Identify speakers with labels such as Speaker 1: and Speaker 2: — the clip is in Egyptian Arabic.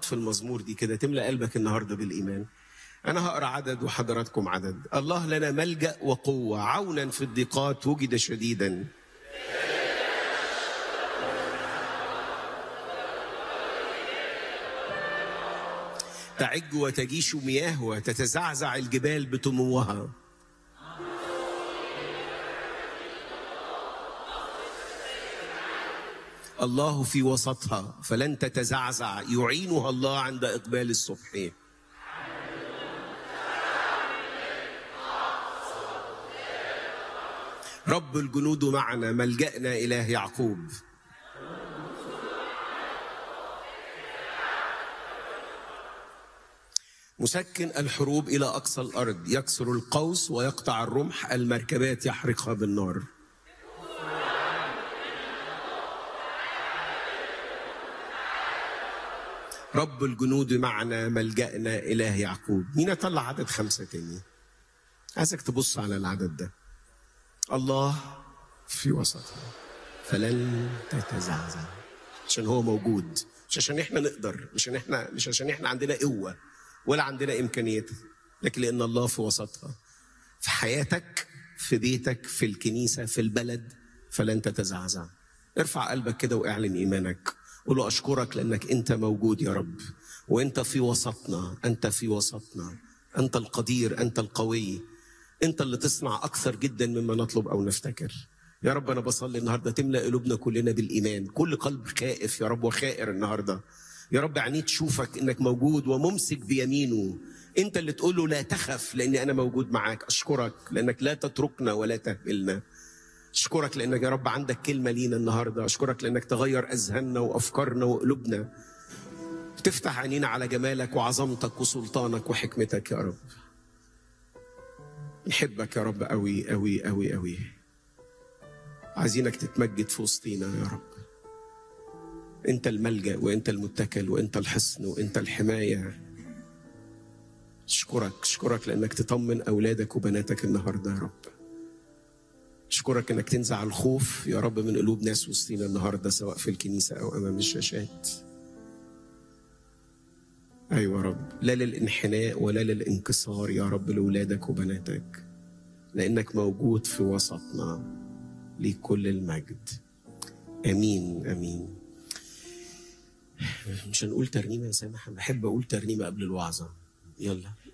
Speaker 1: في المزمور دي كده تملأ قلبك النهارده بالإيمان أنا هقرأ عدد وحضراتكم عدد الله لنا ملجأ وقوة عونا في الضيقات وجد شديدا تعج وتجيش مياه وتتزعزع الجبال بتموها الله في وسطها فلن تتزعزع يعينها الله عند إقبال الصبح رب الجنود معنا ملجأنا إله يعقوب مسكن الحروب إلى أقصى الأرض يكسر القوس ويقطع الرمح المركبات يحرقها بالنار رب الجنود معنا ملجأنا إله يعقوب مين طلع عدد خمسة تاني عايزك تبص على العدد ده الله في وسطها فلن تتزعزع عشان هو موجود مش عشان احنا نقدر مش عشان احنا مش عشان احنا عندنا قوه ولا عندنا امكانيات لكن لان الله في وسطها في حياتك في بيتك في الكنيسه في البلد فلن تتزعزع ارفع قلبك كده واعلن ايمانك قول له اشكرك لانك انت موجود يا رب وانت في وسطنا انت في وسطنا انت القدير انت القوي انت اللي تصنع اكثر جدا مما نطلب او نفتكر يا رب انا بصلي النهارده تملا قلوبنا كلنا بالايمان كل قلب خائف يا رب وخائر النهارده يا رب عينيه تشوفك انك موجود وممسك بيمينه انت اللي تقول له لا تخف لاني انا موجود معاك اشكرك لانك لا تتركنا ولا تهملنا اشكرك لانك يا رب عندك كلمه لينا النهارده اشكرك لانك تغير اذهاننا وافكارنا وقلوبنا تفتح عينينا على جمالك وعظمتك وسلطانك وحكمتك يا رب نحبك يا رب قوي قوي قوي قوي عايزينك تتمجد في وسطينا يا رب انت الملجا وانت المتكل وانت الحصن وانت الحمايه اشكرك اشكرك لانك تطمن اولادك وبناتك النهارده يا رب اشكرك انك تنزع الخوف يا رب من قلوب ناس وسطينا النهارده سواء في الكنيسه او امام الشاشات ايوه يا رب لا للانحناء ولا للانكسار يا رب لاولادك وبناتك لانك موجود في وسطنا لكل المجد امين امين مش هنقول ترنيمه يا سامح بحب اقول ترنيمه قبل الوعظه يلا